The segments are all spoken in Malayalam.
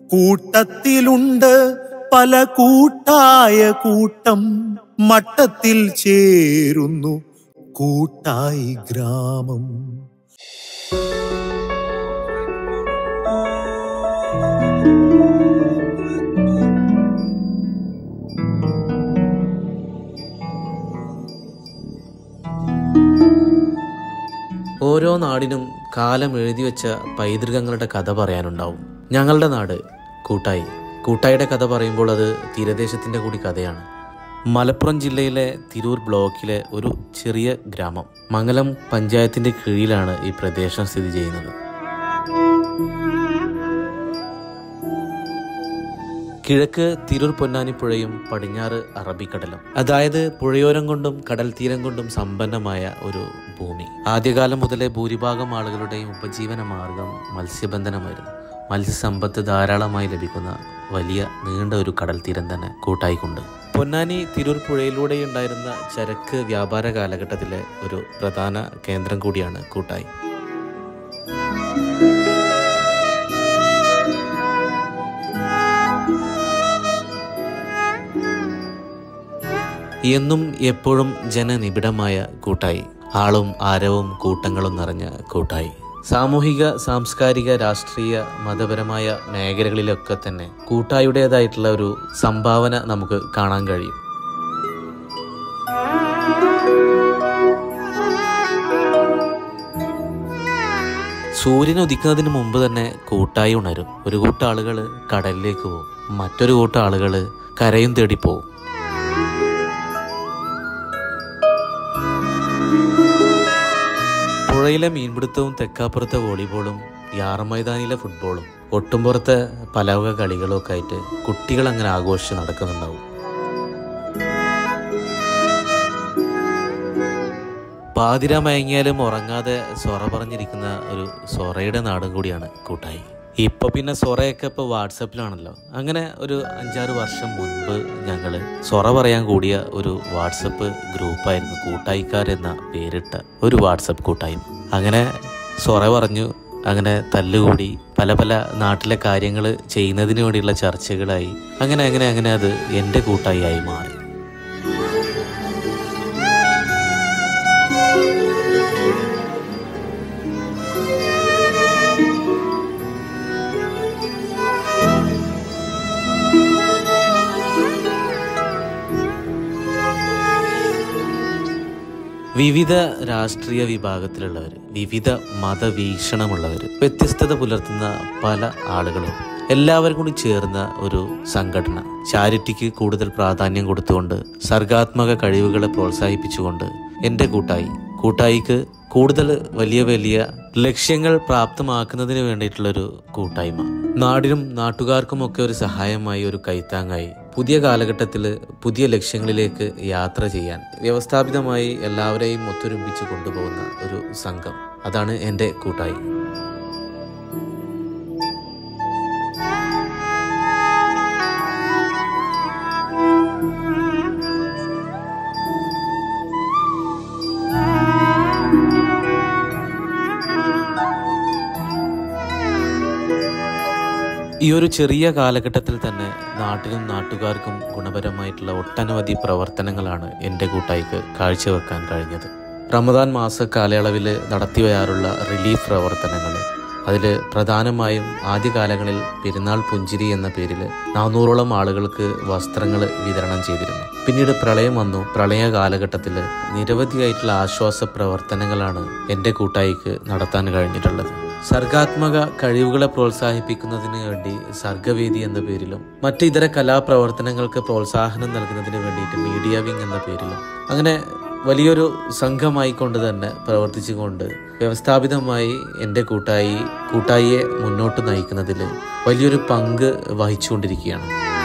കൂട്ടത്തിലുണ്ട് പല കൂട്ടായ കൂട്ടം മട്ടത്തിൽ ചേരുന്നു കൂട്ടായി ഗ്രാമം ഓരോ നാടിനും കാലം എഴുതി വെച്ച പൈതൃകങ്ങളുടെ കഥ പറയാനുണ്ടാവും ഞങ്ങളുടെ നാട് കൂട്ടായി കൂട്ടായിയുടെ കഥ പറയുമ്പോൾ അത് തീരദേശത്തിൻ്റെ കൂടി കഥയാണ് മലപ്പുറം ജില്ലയിലെ തിരൂർ ബ്ലോക്കിലെ ഒരു ചെറിയ ഗ്രാമം മംഗലം പഞ്ചായത്തിൻ്റെ കീഴിലാണ് ഈ പ്രദേശം സ്ഥിതി ചെയ്യുന്നത് കിഴക്ക് തിരൂർ പൊന്നാനിപ്പുഴയും പടിഞ്ഞാറ് അറബിക്കടലും അതായത് പുഴയോരം കൊണ്ടും കടൽ തീരം കൊണ്ടും സമ്പന്നമായ ഒരു ഭൂമി ആദ്യകാലം മുതലേ ഭൂരിഭാഗം ആളുകളുടെയും ഉപജീവന മാർഗം മത്സ്യബന്ധനമായിരുന്നു മത്സ്യസമ്പത്ത് ധാരാളമായി ലഭിക്കുന്ന വലിയ നീണ്ട ഒരു കടൽ തീരം തന്നെ കൂട്ടായിക്കൊണ്ട് പൊന്നാനി തിരൂർ പുഴയിലൂടെ ഉണ്ടായിരുന്ന ചരക്ക് വ്യാപാര കാലഘട്ടത്തിലെ ഒരു പ്രധാന കേന്ദ്രം കൂടിയാണ് കൂട്ടായി എന്നും എപ്പോഴും ജനനിബിഡമായ കൂട്ടായി ആളും ആരവും കൂട്ടങ്ങളും നിറഞ്ഞ കൂട്ടായി സാമൂഹിക സാംസ്കാരിക രാഷ്ട്രീയ മതപരമായ മേഖലകളിലൊക്കെ തന്നെ കൂട്ടായുടേതായിട്ടുള്ള ഒരു സംഭാവന നമുക്ക് കാണാൻ കഴിയും സൂര്യൻ ഉദിക്കുന്നതിന് മുമ്പ് തന്നെ കൂട്ടായി ഉണരും ഒരു കൂട്ടം ആളുകൾ കടലിലേക്ക് പോകും മറ്റൊരു കൂട്ടം ആളുകൾ കരയും തേടി പോകും പുഴയിലെ മീൻപിടുത്തവും തെക്കാപ്പുറത്തെ വോളിബോളും യാറമൈതാനിയിലെ ഫുട്ബോളും ഒട്ടുംപുറത്തെ പലവക കളികളും ഒക്കെ ആയിട്ട് കുട്ടികൾ അങ്ങനെ ആഘോഷിച്ച് നടക്കുന്നുണ്ടാവും പാതിര മയങ്ങിയാലും ഉറങ്ങാതെ സൊറ പറഞ്ഞിരിക്കുന്ന ഒരു സൊറയുടെ നാടും കൂടിയാണ് കൂട്ടായി ഇപ്പൊ പിന്നെ സൊറയൊക്കെ ഇപ്പൊ വാട്സപ്പിലാണല്ലോ അങ്ങനെ ഒരു അഞ്ചാറ് വർഷം മുൻപ് ഞങ്ങള് സൊറ പറയാൻ കൂടിയ ഒരു വാട്സപ്പ് ഗ്രൂപ്പായിരുന്നു കൂട്ടായിക്കാരെന്ന പേരിട്ട ഒരു വാട്സപ്പ് കൂട്ടായ്മ അങ്ങനെ സൊറ പറഞ്ഞു അങ്ങനെ തല്ലുകൂടി പല പല നാട്ടിലെ കാര്യങ്ങൾ ചെയ്യുന്നതിന് വേണ്ടിയുള്ള ചർച്ചകളായി അങ്ങനെ അങ്ങനെ അങ്ങനെ അത് എൻ്റെ കൂട്ടായി ആയി മാറി വിവിധ രാഷ്ട്രീയ വിഭാഗത്തിലുള്ളവർ വിവിധ മതവീക്ഷണമുള്ളവർ വ്യത്യസ്തത പുലർത്തുന്ന പല ആളുകളും എല്ലാവരും കൂടി ചേർന്ന ഒരു സംഘടന ചാരിറ്റിക്ക് കൂടുതൽ പ്രാധാന്യം കൊടുത്തുകൊണ്ട് സർഗാത്മക കഴിവുകളെ പ്രോത്സാഹിപ്പിച്ചുകൊണ്ട് എൻ്റെ കൂട്ടായി കൂട്ടായിക്ക് കൂടുതൽ വലിയ വലിയ ലക്ഷ്യങ്ങൾ പ്രാപ്തമാക്കുന്നതിന് വേണ്ടിയിട്ടുള്ളൊരു കൂട്ടായ്മ നാടിനും നാട്ടുകാർക്കും ഒക്കെ ഒരു സഹായമായി ഒരു കൈത്താങ്ങായി പുതിയ കാലഘട്ടത്തിൽ പുതിയ ലക്ഷ്യങ്ങളിലേക്ക് യാത്ര ചെയ്യാൻ വ്യവസ്ഥാപിതമായി എല്ലാവരെയും ഒത്തൊരുമിച്ച് കൊണ്ടുപോകുന്ന ഒരു സംഘം അതാണ് എൻ്റെ കൂട്ടായി ഈ ഒരു ചെറിയ കാലഘട്ടത്തിൽ തന്നെ നാട്ടിലും നാട്ടുകാർക്കും ഗുണപരമായിട്ടുള്ള ഒട്ടനവധി പ്രവർത്തനങ്ങളാണ് എൻ്റെ കൂട്ടായിക്ക് കാഴ്ചവെക്കാൻ കഴിഞ്ഞത് റമദാൻ മാസ കാലയളവിൽ നടത്തി വരാറുള്ള റിലീഫ് പ്രവർത്തനങ്ങൾ അതിൽ പ്രധാനമായും ആദ്യകാലങ്ങളിൽ പെരുന്നാൾ പുഞ്ചിരി എന്ന പേരിൽ നാനൂറോളം ആളുകൾക്ക് വസ്ത്രങ്ങൾ വിതരണം ചെയ്തിരുന്നു പിന്നീട് പ്രളയം വന്നു പ്രളയ കാലഘട്ടത്തിൽ നിരവധിയായിട്ടുള്ള ആശ്വാസ പ്രവർത്തനങ്ങളാണ് എൻ്റെ കൂട്ടായിക്ക് നടത്താൻ കഴിഞ്ഞിട്ടുള്ളത് സർഗാത്മക കഴിവുകളെ പ്രോത്സാഹിപ്പിക്കുന്നതിന് വേണ്ടി സർഗവേദി എന്ന പേരിലും മറ്റ് ഇതര കലാപ്രവർത്തനങ്ങൾക്ക് പ്രോത്സാഹനം നൽകുന്നതിന് വേണ്ടിയിട്ട് മീഡിയ വിങ് എന്ന പേരിലും അങ്ങനെ വലിയൊരു സംഘമായിക്കൊണ്ട് തന്നെ പ്രവർത്തിച്ചുകൊണ്ട് വ്യവസ്ഥാപിതമായി എൻ്റെ കൂട്ടായി കൂട്ടായിയെ മുന്നോട്ട് നയിക്കുന്നതിൽ വലിയൊരു പങ്ക് വഹിച്ചുകൊണ്ടിരിക്കുകയാണ്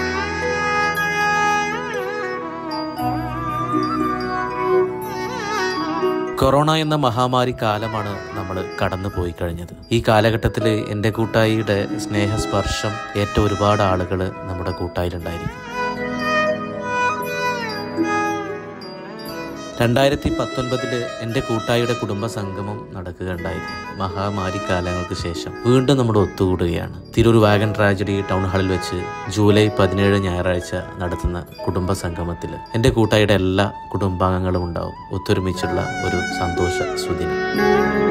കൊറോണ എന്ന മഹാമാരി കാലമാണ് നമ്മൾ കടന്നു പോയി കഴിഞ്ഞത് ഈ കാലഘട്ടത്തിൽ എൻ്റെ കൂട്ടായിയുടെ സ്നേഹസ്പർശം ഏറ്റ ഒരുപാട് ആളുകൾ നമ്മുടെ കൂട്ടായിലുണ്ടായിരിക്കും രണ്ടായിരത്തി പത്തൊൻപതില് എൻ്റെ കൂട്ടായിയുടെ കുടുംബ സംഗമം നടക്കുകയുണ്ടായിരുന്നു മഹാമാരി കാലങ്ങൾക്ക് ശേഷം വീണ്ടും നമ്മൾ ഒത്തുകൂടുകയാണ് തിരൂർ വാഗൻ ട്രാജഡി ടൗൺ ഹാളിൽ വെച്ച് ജൂലൈ പതിനേഴ് ഞായറാഴ്ച നടത്തുന്ന കുടുംബ സംഗമത്തിൽ എൻ്റെ കൂട്ടായിയുടെ എല്ലാ കുടുംബാംഗങ്ങളും ഉണ്ടാവും ഒത്തൊരുമിച്ചുള്ള ഒരു സന്തോഷ സുദിനം